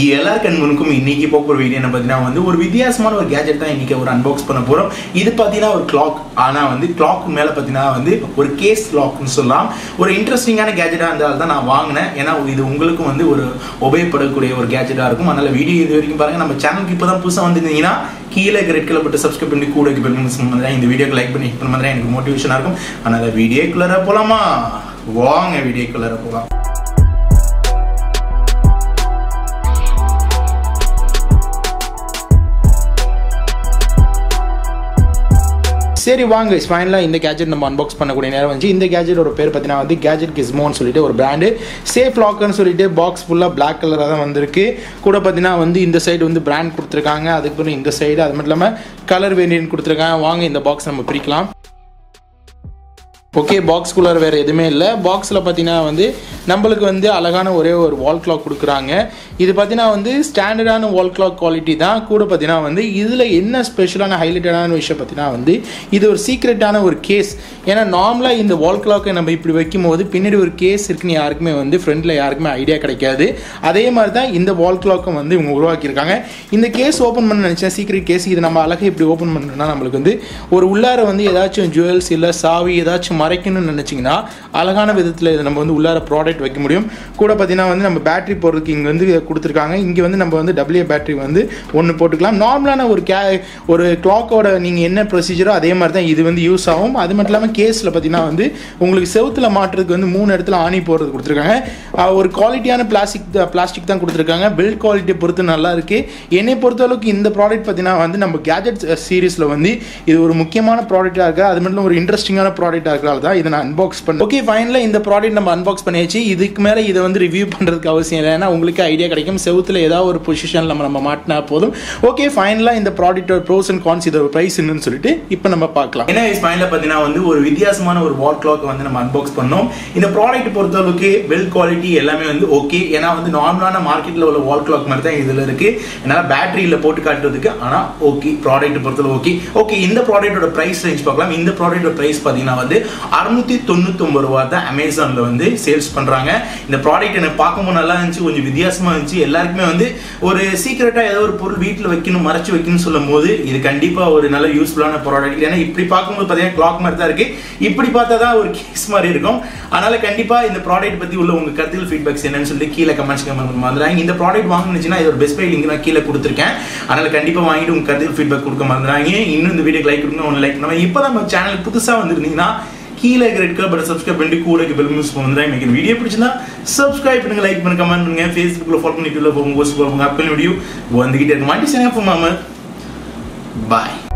எல்லார் கண்முனுக்கும் இன்னைக்கு போகிற வீடியோ என்ன பார்த்தீங்கன்னா வந்து ஒரு வித்தியாசமான ஒரு கேஜெட் தான் இன்னைக்கு ஒரு அன்பாக்ஸ் பண்ண போகிறோம் இது பார்த்தீங்கன்னா ஒரு கிளாக் ஆனால் வந்து கிளாக் மேலே பார்த்தீங்கன்னா வந்து ஒரு கேஸ் லாக்னு சொல்லலாம் ஒரு இன்ட்ரெஸ்டிங்கான கேஜெட்டாக இருந்தால் தான் நான் வாங்கினேன் ஏன்னா இது உங்களுக்கும் வந்து ஒரு உபயோகப்படக்கூடிய ஒரு கேஜெட்டாக இருக்கும் அதனால் வீடியோ இது வரைக்கும் பாருங்கள் நம்ம சேனலுக்கு இப்போ தான் புதுசாக வந்திருந்தீங்கன்னா கீழே ரெட் கலர் பட்டு சப்ஸ்கிரைப் பண்ணி கூட பண்ணி இந்த வீடியோக்கு லைக் பண்ணி ஹிட் பண்ண மாதிரி எனக்கு மோட்டிவேஷனாக இருக்கும் அதனால் வீடியோக்குள்ளே போகலாமா வாங்க வீடியோக்குள்ளே போகலாம் சரி வாங்க ஃபைனலாக இந்த கேஜெட் நம்ம அன்பாக்ஸ் பண்ணக்கூடிய நேரம் வந்து இந்த கேஜெட்டோட பேர் பார்த்தீங்கன்னா வந்து கேஜெட் கிஸ்மோன்னு சொல்லிட்டு ஒரு பிராண்டு சேஃப் லாக்கர்னு சொல்லிட்டு பாக்ஸ் ஃபுல்லாக பிளாக் கலராக தான் வந்திருக்கு கூட பார்த்தீங்கன்னா வந்து இந்த சைடு வந்து பிராண்ட் கொடுத்துருக்காங்க அதுக்கப்புறம் இந்த சைடு அது மட்டும் இல்லாமல் கலர் வேரியன்ட் கொடுத்துருக்காங்க வாங்க இந்த பாக்ஸ் நம்ம பிரிக்கலாம் ஓகே பாக்ஸ் குள்ளர் வேறு எதுவுமே இல்லை பாக்ஸில் பார்த்தீங்கன்னா வந்து நம்மளுக்கு வந்து அழகான ஒரே ஒரு வால் கிளாக் கொடுக்குறாங்க இது பார்த்தீங்கன்னா வந்து ஸ்டாண்டர்டான வால் கிளாக் குவாலிட்டி தான் கூட பார்த்தீங்கன்னா வந்து இதில் என்ன ஸ்பெஷலான ஹைலைட்டடான விஷயம் பார்த்தீங்கன்னா வந்து இது ஒரு சீக்ரெட்டான ஒரு கேஸ் ஏன்னா நார்மலாக இந்த வால் கிளாக்கை நம்ம இப்படி வைக்கும் போது பின்னாடி ஒரு கேஸ் இருக்குன்னு யாருக்குமே வந்து ஃப்ரண்ட்டில் யாருக்குமே ஐடியா கிடைக்காது அதே மாதிரி தான் இந்த வால் கிளாக்கும் வந்து இவங்க உருவாக்கியிருக்காங்க இந்த கேஸ் ஓப்பன் பண்ண நினச்சேன் சீக்ரெட் கேஸ் இது நம்ம அழகாக இப்படி ஓப்பன் பண்ணுறோம்னா நம்மளுக்கு வந்து ஒரு உள்ளார வந்து ஏதாச்சும் ஜுவல்ஸ் இல்லை சாவி ஏதாச்சும் மறைக்கணும்னு நினச்சிங்கன்னா அழகான விதத்தில் இதை நம்ம வந்து உள்ளார ப்ராடக்ட் வைக்க முடியும் கூட பார்த்தீங்கன்னா வந்து நம்ம பேட்டரி போடுறதுக்கு இங்கே வந்து கொடுத்துருக்காங்க இங்கே வந்து நம்ம வந்து டபிள்யூ பேட்டரி வந்து ஒன்று போட்டுக்கலாம் நார்மலான ஒரு கே ஒரு கிளாக்கோட நீங்கள் என்ன ப்ரொசீஜரோ அதே மாதிரி தான் இது வந்து யூஸ் ஆகும் அது மட்டும் இல்லாமல் கேஸில் பார்த்தீங்கன்னா வந்து உங்களுக்கு செவுத்தில் மாட்டுறதுக்கு வந்து மூணு இடத்துல ஆணி போடுறது கொடுத்துருக்காங்க அஹ் ஒரு குவாலிட்டியான பிளாஸ்டிக் பிளாஸ்டிக் தான் கொடுத்துருக்காங்க பில்ட் குவாலிட்டி பொறுத்து நல்லா இருக்குது என்னை பொறுத்தளவுக்கு இந்த ப்ராடக்ட் பார்த்தீங்கன்னா வந்து நம்ம கேஜெட் சீரீஸில் வந்து இது ஒரு முக்கியமான ப்ராடக்டாக இருக்குது அது மட்டும் ஒரு இன்ட்ரெஸ்டிங்கான ப்ராடக்டாக இருக்கிறதால தான் இதை நான் அன்பாக்ஸ் பண்ணேன் ஓகே ஃபைனலாக இந்த ப்ராடக்ட் நம்ம அன்பாக்ஸ் பண்ணியாச்சு இதுக்கு மேலே இதை வந்து ரிவ்யூ பண்ணுறதுக்கு அவசியம் இல்லை ஏன்னா உங்களுக்கு ஐடியா கிடைக்கும் செவுத்தில் ஏதாவது ஒரு பொசிஷனில் நம்ம நம்ம மாட்டினா போதும் ஓகே ஃபைனலாக இந்த ப்ராடக்ட்டோட ப்ரோஸ் அண்ட் கான்ஸ் இதோட ப்ரைஸ் என்னன்னு சொல்லிட்டு இப்போ நம்ம பார்க்கலாம் என்ன ஃபைனலாக பார்த்தீங்கன்னா வந்து ஒரு வித்தியாசமான ஒரு வால் கிளாக் வந்து நம்ம அன்பாக்ஸ் பண்ணோம் இந்த ப்ராடக்ட் பொறுத்தளவுக்கு பில் குவாலிட்டி எல்லாமே வந்து ஓகே ஏன்னா வந்து நார்மலான மார்க்கெட்டில் உள்ள வால் கிளாக் மாதிரி தான் இதில் இருக்குது என்னால் பேட்டரியில் போட்டு காட்டுறதுக்கு ஆனால் ஓகே ப்ராடக்ட் பொறுத்தளவு ஓகே ஓகே இந்த ப்ராடக்ட்டோட ப்ரைஸ் ரேஞ்ச் பார்க்கலாம் இந்த ப்ராடக்ட்டோட ப்ரைஸ் பார்த்தீங்கன்னா வந்து அறுநூத்தி தொண்ணூத்தொம்பது ரூபா தான் அமேசானில் வந்து சேல்ஸ் பண்ணுறாங்க இந்த ப்ராடக்ட் எனக்கு பார்க்கும்போது நல்லா இருந்துச்சு கொஞ்சம் வித்தியாசமாக இருந்துச்சு எல்லாருக்குமே வந்து ஒரு சீக்கிரட்டாக ஏதோ ஒரு பொருள் வீட்டில் வைக்கணும் மறைச்சு வைக்கணும்னு சொல்லும் போது இது கண்டிப்பாக ஒரு நல்ல யூஸ்ஃபுல்லான ப்ராடக்ட் ஏன்னா இப்படி பார்க்கும்போது பார்த்தீங்கன்னா கிளாக் மாதிரி தான் இருக்கு இப்படி பார்த்தா தான் ஒரு கேஸ் மாதிரி இருக்கும் அதனால கண்டிப்பாக இந்த ப்ராடக்ட் பற்றி உள்ள உங்கள் கருத்துகள் ஃபீட்பேக்ஸ் என்னன்னு சொல்லிட்டு கீழே கமெண்ட்ஸ் கமெண்ட் மறந்துறாங்க இந்த ப்ராடக்ட் வாங்கினுச்சுன்னா இதோட பெஸ்ட் பை லிங்க் நான் கீழே கொடுத்துருக்கேன் அதனால கண்டிப்பாக வாங்கிட்டு உங்கள் கருத்துகள் ஃபீட்பேக் கொடுக்க மறந்துறாங்க இன்னும் இந்த வீடியோக்கு லைக் கொடுங்க ஒன்று லைக் பண்ணுவாங்க இப்போ தான் நம்ம சேனல் புதுசாக வந்திருந்தீங்கன்னா கீழே ரெட் கலர் பட்டன் சப்ஸ்கிரைப் பண்ணி கூட பெல் மிஸ் பண்ணுறேன் எனக்கு வீடியோ பிடிச்சிருந்தா சப்ஸ்கிரைப் பண்ணுங்க லைக் பண்ணுங்க கமெண்ட் பண்ணுங்க ஃபேஸ்புக்கில் ஃபாலோ பண்ணி ட்விட்டரில் போங்க போஸ்ட் போங்க அப்பல் வீடியோ வந்துகிட்டே இருக்க மாட்டி சேனல் மாமா பாய்